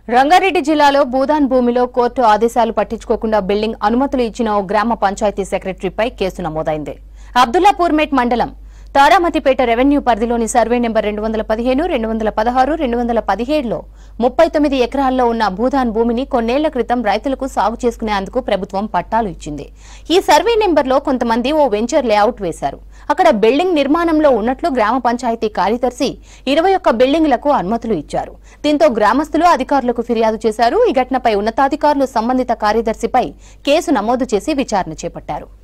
రంగారెడ్డి జిల్లాలో భూదాన్ భూమిలో కోర్టు ఆదేశాలు పట్టించుకోకుండా బిల్డింగ్ అనుమతులు ఇచ్చిన ఓ గ్రామ పంచాయతీ సెక్రటరీపై కేసు నమోదైంది అబ్దుల్లాపూర్మేట్ మండలం తారామతిపేట రెవెన్యూ పరిధిలోని సర్వే నెంబర్ రెండు వందల పదిహేను రెండు వందల పదహారు రెండు వందల పదిహేడులో ముప్పై తొమ్మిది ఎకరాల్లో ఉన్న భూదాన్ భూమిని కొన్నేళ్ల క్రితం రైతులకు సాగు చేసుకునేందుకు ప్రభుత్వం పట్టాలు ఇచ్చింది ఈ సర్వే నెంబర్లో కొంతమంది ఓ వెంచర్ లేఅవుట్ వేశారు అక్కడ బిల్డింగ్ నిర్మాణంలో ఉన్నట్లు గ్రామ పంచాయతీ కార్యదర్శి ఇరవై ఒక్క బిల్డింగ్లకు అనుమతులు ఇచ్చారు దీంతో గ్రామస్తులు అధికారులకు ఫిర్యాదు చేశారు ఈ ఘటనపై ఉన్నతాధికారులు సంబంధిత కార్యదర్శిపై కేసు నమోదు చేసి విచారణ చేపట్టారు